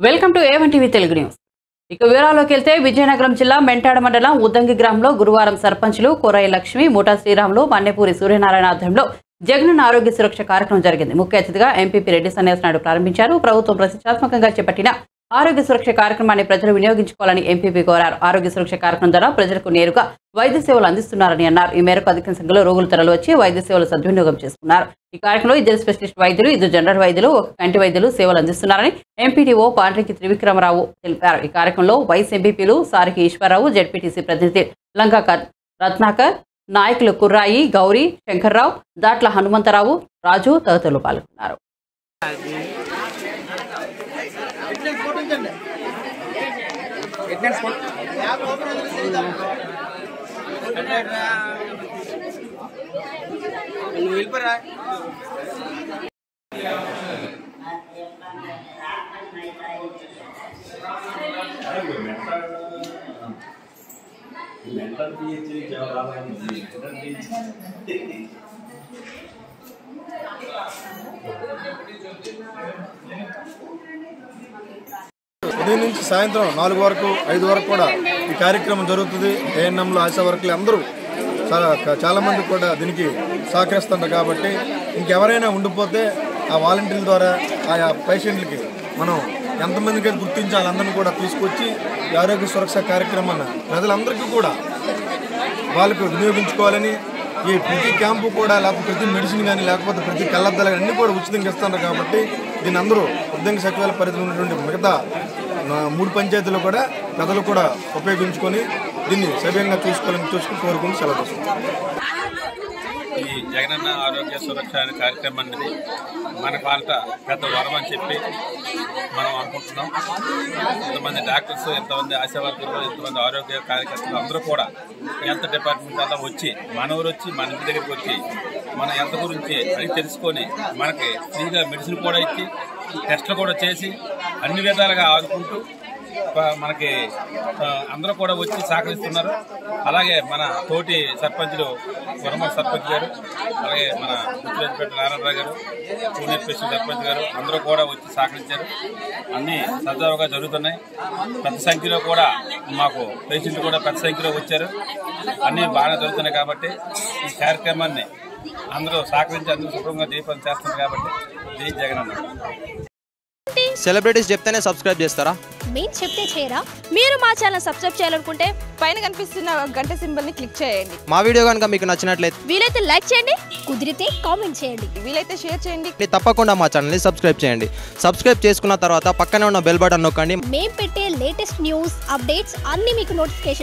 welcome to A one TV Telugu news ఇక వివరాల్లోకి వెళ్తే విజయనగరం జిల్లా మెంటాడ మండలం ఉద్దంగి గ్రామంలో గురువారం సర్పంచులు కొరయ్య లక్ష్మి ముఠా శ్రీరాములు మన్నెపూరి సూర్యనారాయణ ఆధ్వర్యంలో జగనన్న ఆరోగ్య సురక్ష కార్యక్రమం జరిగింది ముఖ్య అతిథిగా ఎంపీపీ రెడ్డి సన్యాస్ నాయుడు ప్రారంభించారు ప్రభుత్వం ప్రతిష్టాత్మకంగా చేపట్టిన ఆరోగ్య సురక్ష కార్యక్రమాన్ని ప్రజలు వినియోగించుకోవాలని ఎంపీపీ కోరారు ఆరోగ్య సురక్ష కార్యక్రమం ద్వారా ప్రజలకు నేరుగా వైద్య సేవలు అందిస్తున్నారని అన్నారు ఈ మేరకు అధిక సంఖ్యలో రోగులు తరలి వచ్చి వైద్య సేవలు సద్వినియోగం చేసుకున్నారు ఈ కార్యక్రమంలో ఇద్దరు స్పెషలిస్ట్ వైద్యులు ఇద్దరు జనరల్ వైద్యులు ఒక కంటి వైద్యులు సేవలు అందిస్తున్నారని ఎంపీటీఓ పాండ్రికి త్రివిక్రమరావు తెలిపారు ఈ కార్యక్రమంలో వైస్ ఎంపీపీలు సారికి ఈశ్వరరావు జడ్పీటీసీ ప్రతినిధి లంకా క- రత్నాకర్ నాయకులు కుర్రాయి గౌరీ శంకర్రావు దాట్ల హనుమంతరావు రాజు తదితరులు పాల్గొన్నారు నువ్వు వెళ్ళిపోరా మెంటల్ పిహెచ్డి రావాలని మెంటల్ పిహెచ్డి ఉదయం నుంచి సాయంత్రం నాలుగు వరకు ఐదు వరకు కూడా ఈ కార్యక్రమం జరుగుతుంది ఏఎన్ఎంలు ఆశా వర్కులు అందరూ చాలా చాలా మంది కూడా దీనికి సహకరిస్తుంటారు కాబట్టి ఇంకెవరైనా ఉండిపోతే ఆ వాలంటీర్ల ద్వారా ఆయా పేషెంట్లకి మనం ఎంతమందికి అయితే గుర్తించాలి అందరిని కూడా తీసుకొచ్చి ఈ ఆరోగ్య సురక్ష కార్యక్రమాన్ని ప్రజలందరికీ కూడా వాళ్ళకు వినియోగించుకోవాలని ఈ ప్రతి క్యాంపు కూడా లేకపోతే ప్రతి మెడిసిన్ కానీ లేకపోతే ప్రతి కళ్ళద్దాలు కానీ అన్ని కూడా ఉచితంగా ఇస్తున్నారు కాబట్టి దీన్ని అందరూ ఉద్యోగ సచివాలయ పరిధిలో ఉన్నటువంటి మిగతా ఆ, మూడు పంచాయతీలు కూడా ప్రజలు కూడా ఉపయోగించుకొని దీన్ని సవ్యంగా చూసుకోవాలని చూసుకుని కోరుకుని సెలవు తీసుకుంటాం ఈ జగనన్న ఆరోగ్య సురక్ష అనే కార్యక్రమం అనేది మన పాలట పెద్ద వరం అని చెప్పి మనం అనుకుంటున్నాం ఎంతమంది డాక్టర్స్ ఎంతమంది ఆశా వర్కర్లు ఎంతమంది ఆరోగ్య కార్యకర్తలు అందరూ కూడా హెల్త్ డిపార్ట్మెంట్ అంతా వచ్చి మన ఊరు వచ్చి మన ఇంటి దగ్గరికి వచ్చి మన హెల్త్ గురించి అడిగి తెలుసుకొని మనకి ఫ్రీగా మెడిసిన్ కూడా ఇచ్చి టెస్టులు కూడా చేసి అన్ని విధాలుగా ఆదుకుంటూ ప- మనకి ఆ, అందరూ కూడా వచ్చి సహకరిస్తున్నారు అలాగే మన తోటి సర్పంచులు వరమ సర్పంచ్ గారు అలాగే మన ముత్తురాజపేట నారాయణరావు గారు పూణే స్పెషల్ సర్పంచ్ గారు అందరూ కూడా వచ్చి సహకరించారు అన్ని సజావుగా జరుగుతున్నాయి పెద్ద సంఖ్యలో కూడా మాకు పేషెంట్లు కూడా పెద్ద సంఖ్యలో వచ్చారు అన్ని బాగా జరుగుతున్నాయి కాబట్టి ఈ కార్యక్రమాన్ని అందరూ సహకరించి అందరూ శుభ్రంగా దీపం చేస్తున్నారు కాబట్టి జై జగన్ అన్నారు సెలబ్రిటీస్ చెప్తేనే సబ్స్క్రైబ్ చేస్తారా మేము చెప్తే చేయరా మీరు మా ఛానల్ సబ్స్క్రైబ్ చేయాలనుకుంటే పైన కనిపిస్తున్న గంట సింబల్ ని క్లిక్ చేయండి మా వీడియో కనుక మీకు నచ్చినట్లయితే వీలైతే లైక్ చేయండి కుదిరితే కామెంట్ చేయండి వీలైతే షేర్ చేయండి తప్పకుండా మా ఛానల్ని సబ్స్క్రైబ్ చేయండి సబ్స్క్రైబ్ చేసుకున్న తర్వాత పక్కనే ఉన్న బెల్ బటన్ నొక్కండి మేము పెట్టే లేటెస్ట్ న్యూస్ అప్డేట్స్ అన్నీ మీకు నోటిఫికేషన్